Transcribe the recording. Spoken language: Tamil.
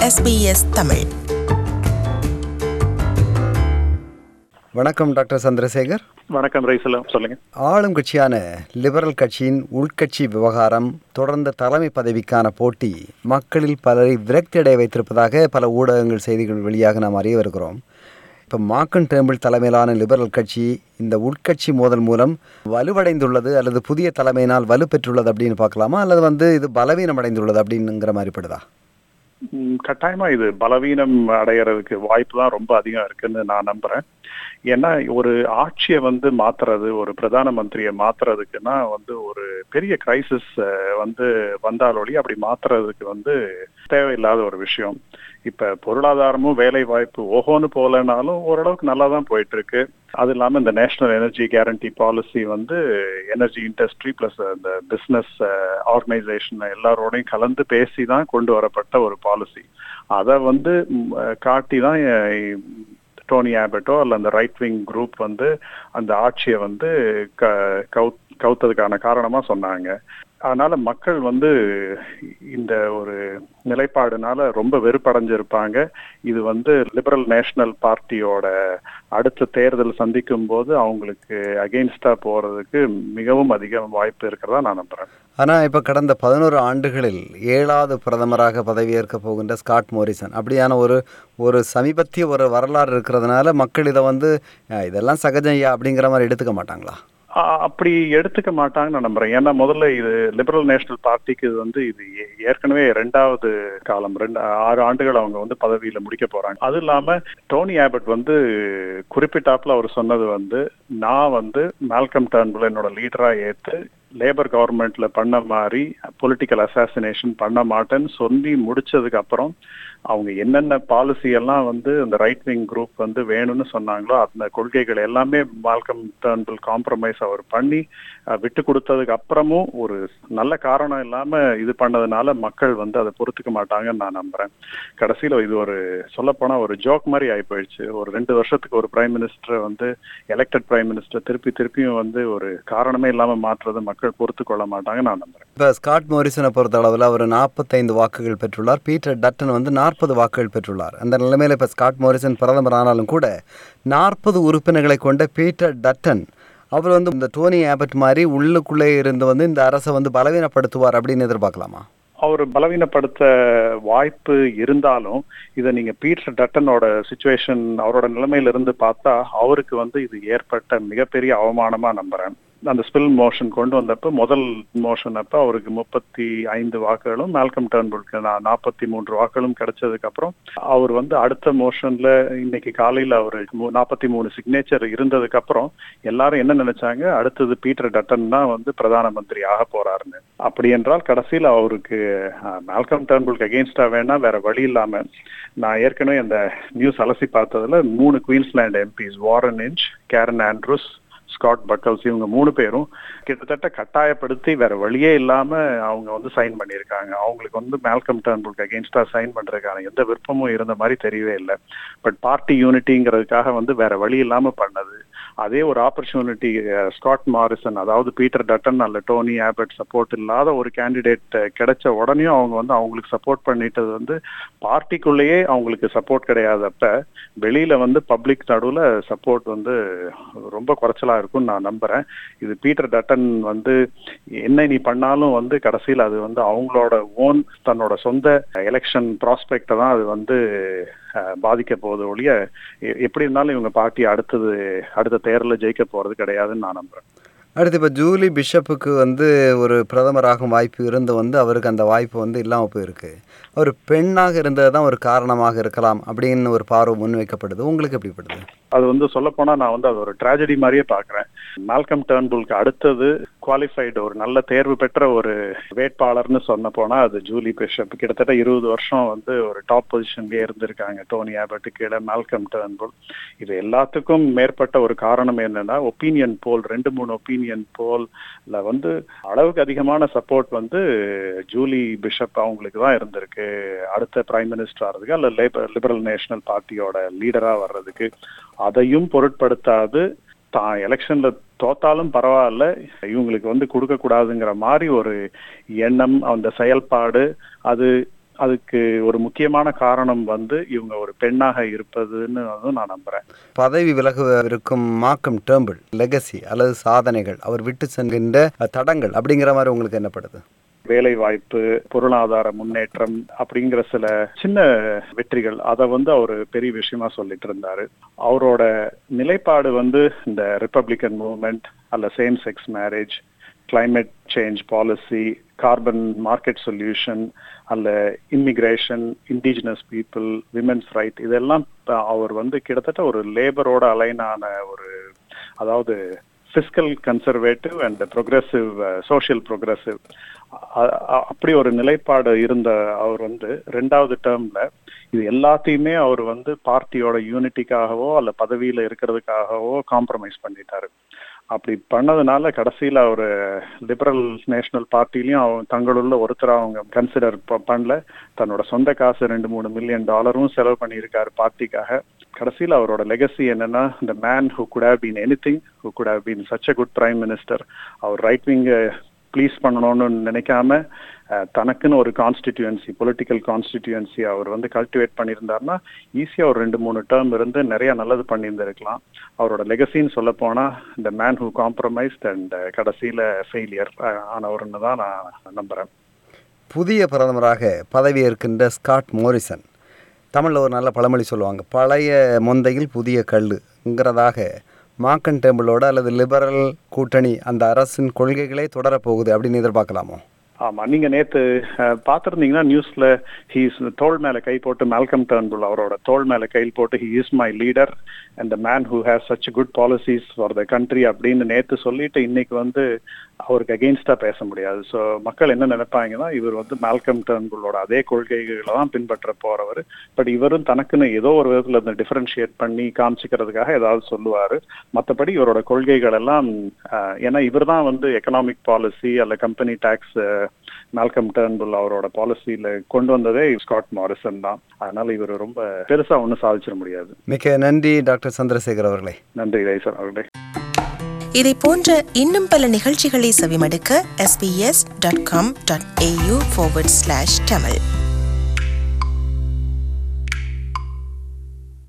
SBS தமிழ் வணக்கம் டாக்டர் சந்திரசேகர் வணக்கம் ரைசலம் சொல்லுங்க ஆளும் கட்சியான லிபரல் கட்சியின் உள்கட்சி விவகாரம் தொடர்ந்த தலைமை பதவிக்கான போட்டி மக்களில் பலரை விரக்தியடைய வைத்திருப்பதாக பல ஊடகங்கள் செய்திகள் வெளியாக நாம் அறிய வருகிறோம் இப்போ மாக்கன் டேம்பிள் தலைமையிலான லிபரல் கட்சி இந்த உள்கட்சி மோதல் மூலம் வலுவடைந்துள்ளது அல்லது புதிய தலைமையினால் வலுப்பெற்றுள்ளது அப்படின்னு பார்க்கலாமா அல்லது வந்து இது பலவீனம் அடைந்துள்ளது அப்படிங்கிற மாதிரி படுதா ம், கட்டாயமா இது பலவீனம் அடையறதுக்கு வாய்ப்பு தான் ரொம்ப அதிகம் இருக்குன்னு நான் நம்புறேன் ஏன்னா ஒரு ஆட்சியை வந்து மாத்துறது ஒரு பிரதான மந்திரியை மாத்துறதுக்குன்னா வந்து ஒரு பெரிய கிரைசிஸ் வந்து வந்தாலொழி அப்படி மாத்துறதுக்கு வந்து தேவையில்லாத ஒரு விஷயம் இப்ப பொருளாதாரமும் வேலை வாய்ப்பு ஓஹோன்னு போகலனாலும் ஓரளவுக்கு நல்லா தான் போயிட்டு இருக்கு அது இல்லாம இந்த நேஷனல் எனர்ஜி கேரண்டி பாலிசி வந்து எனர்ஜி இண்டஸ்ட்ரி பிளஸ் இந்த பிசினஸ் ஆர்கனைசேஷன் எல்லாரோடையும் கலந்து பேசி தான் கொண்டு வரப்பட்ட ஒரு பாலிசி அதை வந்து ம், காட்டி தான் அஹ், டோனி ஆபட்டோ அல்ல அந்த ரைட் விங் குரூப் வந்து அந்த ஆட்சியை வந்து க கவுத் கவுத்ததுக்கான காரணமா சொன்னாங்க அதனால மக்கள் வந்து இந்த ஒரு நிலைப்பாடுனால ரொம்ப வெறுப்படைஞ்சிருப்பாங்க இது வந்து லிபரல் நேஷனல் பார்ட்டியோட அடுத்த தேர்தல் சந்திக்கும் போது அவங்களுக்கு அகெயின்ஸ்டா போறதுக்கு மிகவும் அதிக வாய்ப்பு இருக்கிறதா நான் நம்புறேன் ஆனால் இப்போ கடந்த பதினோரு ஆண்டுகளில் ஏழாவது பிரதமராக பதவியேற்க போகின்ற ஸ்காட் மோரிசன் அப்படியான ஒரு ஒரு சமீபத்திய ஒரு வரலாறு இருக்கிறதுனால மக்கள் இதை வந்து "அஹ், இதெல்லாம் சகஜம் ஐயா அப்படிங்கிற மாதிரி எடுத்துக்க மாட்டாங்களா ஆ- அப்படி எடுத்துக்க மாட்டாங்கன்னு நான் நம்புறேன் ஏன்னா முதல்ல இது லிபரல் நேஷனல் பார்ட்டிக்கு இது வந்து இது ஏ- ஏற்கனவே ரெண்டாவது காலம் ரெண்டு ஆறு ஆண்டுகள் அவங்க வந்து பதவியில முடிக்க போறாங்க அது இல்லாம டோனி ஆபட் வந்து குறிப்பிட்டாப்புல அவர் சொன்னது வந்து நான் வந்து மால்கம் டர்ன்புல் என்னோட லீடரா ஏத்து லேபர் கவர்மெண்ட்ல பண்ண மாதிரி பொலிட்டிக்கல் அசாசினேஷன் பண்ண மாட்டேன்னு சொல்லி முடிச்சதுக்கு அப்புறம் அவங்க என்னென்ன பாலிசி எல்லாம் வந்து அந்த ரைட் விங் குரூப் வந்து வேணும்னு சொன்னாங்களோ அந்த கொள்கைகள் எல்லாமே மால்கம் டர்ன்புல் காம்ப்ரமைஸ் அவர் பண்ணி அஹ், விட்டு கொடுத்ததுக்கு அப்புறமும் ஒரு நல்ல காரணம் இல்லாம இது பண்ணதுனால மக்கள் வந்து அதை பொறுத்துக்க மாட்டாங்கன்னு நான் நம்புறேன் கடைசியில இது ஒரு சொல்லப்போனா ஒரு ஜோக் மாதிரி ஆகி போயிடுச்சு ஒரு ரெண்டு வருஷத்துக்கு ஒரு பிரைம் மினிஸ்டர் வந்து எலெக்டட் பிரைம் மினிஸ்டர் திருப்பி திருப்பியும் வந்து ஒரு காரணமே இல்லாம மாற்றுறதை மக்கள் பொறுத்து கொள்ள மாட்டாங்கன்னு நான் நம்புறேன் இப்போ ஸ்காட் மோரிசனை பொறுத்த அளவில் அவர் நாற்பத்தைந்து வாக்குகள் பெற்றுள்ளார் பீட்டர் டட்டன் வந்து நாற்பது வாக்குகள் பெற்றுள்ளார் அந்த நிலைமையில் இப்போ ஸ்காட் மோரிசன் பிரதமர் ஆனாலும் கூட நாற்பது உறுப்பினர்களை கொண்ட பீட்டர் டட்டன் அவர் வந்து இந்த டோனி ஆபட் மாதிரி உள்ளுக்குள்ளே இருந்து வந்து இந்த அரசை வந்து பலவீனப்படுத்துவார் அப்படின்னு எதிர்பார்க்கலாமா அவர் பலவீனப்படுத்த வாய்ப்பு இருந்தாலும் இதை நீங்க பீட்டர் டட்டனோட சுச்சுவேஷன் அவரோட நிலைமையில இருந்து பார்த்தா அவருக்கு வந்து இது ஏற்பட்ட மிகப்பெரிய அவமானமா நம்புறேன் அந்த ஸ்பில் மோஷன் கொண்டு வந்தப்ப முதல் மோஷன் அப்ப அவருக்கு முப்பத்தி ஐந்து வாக்குகளும் மால்கம் டர்ன்புல்க்கு நாற்பத்தி மூன்று வாக்குகளும் கிடைச்சதுக்கு அப்புறம் அவர் வந்து அடுத்த மோஷன்ல இன்னைக்கு காலையில அவர் நாற்பத்தி மூணு சிக்னேச்சர் இருந்ததுக்கு அப்புறம் எல்லாரும் என்ன நினைச்சாங்க அடுத்தது பீட்டர் டட்டன் தான் வந்து பிரதான மந்திரி ஆக போறாருன்னு அப்படி என்றால் கடைசியில் அவருக்கு அஹ், மால்கம் டர்ன்புல்க்கு அகேன்ஸ்டா வேணா வேற வழி இல்லாம நான் ஏற்கனவே அந்த நியூஸ் அலசி பார்த்ததுல மூணு Queensland MPs Warren Entsch Karen Andrews Scott Buchholz இவங்க மூணு பேரும் கிட்டத்தட்ட கட்டாயப்படுத்தி வேற வழியே இல்லாம அவங்க வந்து சைன் பண்ணியிருக்காங்க அவங்களுக்கு வந்து மேல்கம் டர்ன்புல்க்கு அகேன்ஸ்டா சைன் பண்றதுக்கான எந்த விருப்பமும் இருந்த மாதிரி தெரியவே இல்லை பட் பார்ட்டி யூனிட்டிங்கிறதுக்காக வந்து வேற வழி இல்லாம பண்ணது அதே ஒரு ஆப்பர்ச்சுனிட்டி ஸ்காட் மாரிசன் அதாவது பீட்டர் டட்டன் அல்ல டோனி ஆபர்ட் சப்போர்ட் இல்லாத ஒரு கேண்டிடேட் கிடைச்ச உடனேயும் அவங்க வந்து அவங்களுக்கு சப்போர்ட் பண்ணிட்டது வந்து பார்ட்டிக்குள்ளேயே அவங்களுக்கு சப்போர்ட் கிடையாதப்ப வெளியில வந்து பப்ளிக் நடுவுல சப்போர்ட் வந்து ரொம்ப குறைச்சலா இருக்கும்னு நான் நம்புறேன் இது பீட்டர் டட்டன் வந்து என்ன நீ பண்ணாலும் வந்து கடைசியில் அது வந்து அவங்களோட ஓன் தன்னோட சொந்த எலெக்ஷன் ப்ராஸ்பெக்டை தான் அது வந்து அஹ், பாதிக்க போகுது ஒழிய எ- எப்படி இருந்தாலும் இவங்க பார்ட்டி அடுத்தது அடுத்த தேர்தலில் ஜெயிக்க போறது கிடையாதுன்னு நான் நம்புறேன் அடுத்து இப்போ ஜூலி பிஷப்புக்கு வந்து ஒரு பிரதமராகும் வாய்ப்பு இருந்து வந்து அவருக்கு அந்த வாய்ப்பு வந்து இல்லாமல் போயிருக்கு அவர் பெண்ணாக இருந்தது தான் ஒரு காரணமாக இருக்கலாம் அப்படின்னு ஒரு பார்வை முன்வைக்கப்படுது உங்களுக்கு எப்படிப்படுது அது வந்து சொல்லப்போனா நான் வந்து அது ஒரு ட்ராஜடி மாதிரியே பார்க்குறேன் மால்கம் டர்ன்புல்க்கு அடுத்தது குவாலிஃபைடு ஒரு நல்ல தேர்வு பெற்ற ஒரு வேட்பாளர்னு சொன்ன போனா அது ஜூலி பிஷப் கிட்டத்தட்ட இருபது வருஷம் வந்து ஒரு டாப் பொசிஷன்லயே இருந்திருக்காங்க டோனி ஆபர்ட்டு கீழே மால்கம் டர்ன்புல் இது எல்லாத்துக்கும் மேற்பட்ட ஒரு காரணம் என்னன்னா ஒப்பீனியன் போல் ரெண்டு மூணு ஒப்பீனியன் போல்ல வந்து அளவுக்கு அதிகமான சப்போர்ட் வந்து ஜூலி பிஷப் அவங்களுக்கு தான் இருந்திருக்கு அடுத்த பிரைம் மினிஸ்டர் ஆகிறதுக்கு அல்ல லேபர் லிபரல் நேஷனல் பார்ட்டியோட லீடரா வர்றதுக்கு அதையும் பொருட்படுத்தாது தான் எலெக்ஷன்ல தோத்தாலும் பரவாயில்ல இவங்களுக்கு வந்து கொடுக்க கூடாதுங்கிற மாதிரி ஒரு எண்ணம் அந்த செயல்பாடு அது அதுக்கு ஒரு முக்கியமான காரணம் வந்து இவங்க ஒரு பெண்ணாக இருப்பதுன்னு வந்து நான் நம்புறேன் பதவி விலகவிருக்கும் மாக்கம் டேம்பிள் லெகசி அல்லது சாதனைகள் அவர் விட்டு செல்கின்ற தடங்கள் அப்படிங்கிற மாதிரி உங்களுக்கு என்னப்படுது வேலை வாய்ப்பு பொருளாதார முன்னேற்றம் அப்படிங்கிற சில சின்ன வெற்றிகள் அதை வந்து அவர் பெரிய விஷயமா சொல்லிட்டு இருந்தாரு அவரோட நிலைப்பாடு வந்து இந்த ரிப்பப்ளிகன் மூவ்மெண்ட் அல்ல same sex marriage climate change policy carbon market solution அல்ல immigration indigenous people women's right இதெல்லாம் அவர் வந்து கிட்டத்தட்ட ஒரு லேபரோட அலைனான ஒரு அதாவது fiscal conservative and progressive social progressive அப்படி ஒரு நிலைப்பாடு இருந்த அவர் வந்து ரெண்டாவது டேர்ம்ல இது எல்லாத்தையுமே அவர் வந்து பார்ட்டியோட யூனிட்டிக்காகவோ அல்ல பதவியில இருக்கிறதுக்காகவோ காம்ப்ரமைஸ் பண்ணிட்டாரு அப்படி பண்ணதுனால கடைசியில அவர் லிபரல் நேஷனல் பார்ட்டிலையும் அவங்க தங்களுள்ள ஒருத்தர் அவங்க கன்சிடர் பண்ணல தன்னோட சொந்த காசு ரெண்டு மூணு மில்லியன் டாலரும் செலவு பண்ணியிருக்காரு பார்ட்டிக்காக கடைசியில் அவரோட லெகசி என்னன்னா இந்த man who could have been any thing who could have been such a good prime minister our right wing please பண்ணணும்னு நினைக்காம தனக்குன்னு ஒரு கான்ஸ்டிடியூன்சி பொலிட்டிக்கல் கான்ஸ்டிடியூன்சி அவர் வந்து கல்டிவேட் பண்ணியிருந்தாருன்னா ஈஸியாக ஒரு ரெண்டு மூணு டேர்ம் இருந்து நிறைய நல்லது பண்ணியிருந்திருக்கலாம் அவரோட லெகசின்னு சொல்ல போனா இந்த மேன் ஹூ காம்ப்ரமைஸ்ட் அண்ட் கடைசியில ஃபெயிலியர் ஆனவர்னு தான் நான் நம்புறேன் புதிய பிரதமராக பதவியேற்கின்ற ஸ்காட் மோரிசன் தமிழில் ஒரு நல்ல பழமொழி சொல்லுவாங்க பழைய மொந்தையில் புதிய கல்லுங்கிறதாக மாக்கன் டேம்பிளோட அல்லது லிபரல் கூட்டணி அந்த அரசின் கொள்கைகளே தொடரப்போகுது அப்படின்னு எதிர்பார்க்கலாமோ ஆமா நீங்க நேத்து பாத்திருந்தீங்கன்னா நியூஸ்ல ஹீஸ் தோல் மேல கை போட்டு மேல்கம் டர்ன்புல் அவரோட தோல் மேல கை போட்டு he is my leader and the man who has such good policies for the country அப்படின்னு நேத்து சொல்லிட்டு இன்னைக்கு வந்து அவருக்கு அகெயின்ஸ்டா பேச முடியாது ஸோ மக்கள் என்ன நினைப்பாங்கன்னா இவர் வந்து மேல்கம் டர்ன்புல்லோட அதே கொள்கைகளை தான் பின்பற்ற போறவர் பட் இவரும் தனக்குன்னு ஏதோ ஒரு விதத்துல இந்த டிஃபரன்ஷியேட் பண்ணி காமிச்சிக்கிறதுக்காக ஏதாவது சொல்லுவாரு மற்றபடி இவரோட கொள்கைகள் எல்லாம் ஏன்னா இவர் தான் வந்து எக்கனாமிக் பாலிசி அல்ல கம்பெனி டாக்ஸ் மால்கம் டர்ன்புல் அவரோட பாலிசியில கொண்டு வந்ததே ஸ்காட் மாரிசன் தான் அதனால இவர் ரொம்ப பெருசா ஒன்றும் சாதிச்சிட முடியாது மிக நன்றி டாக்டர் சந்திரசேகர் அவர்களே நன்றி ரைசன் அவர்களே இதை போன்ற இன்னும் பல நிகழ்ச்சிகளை செவிமடுக்க sbs.com.au forward slash tamil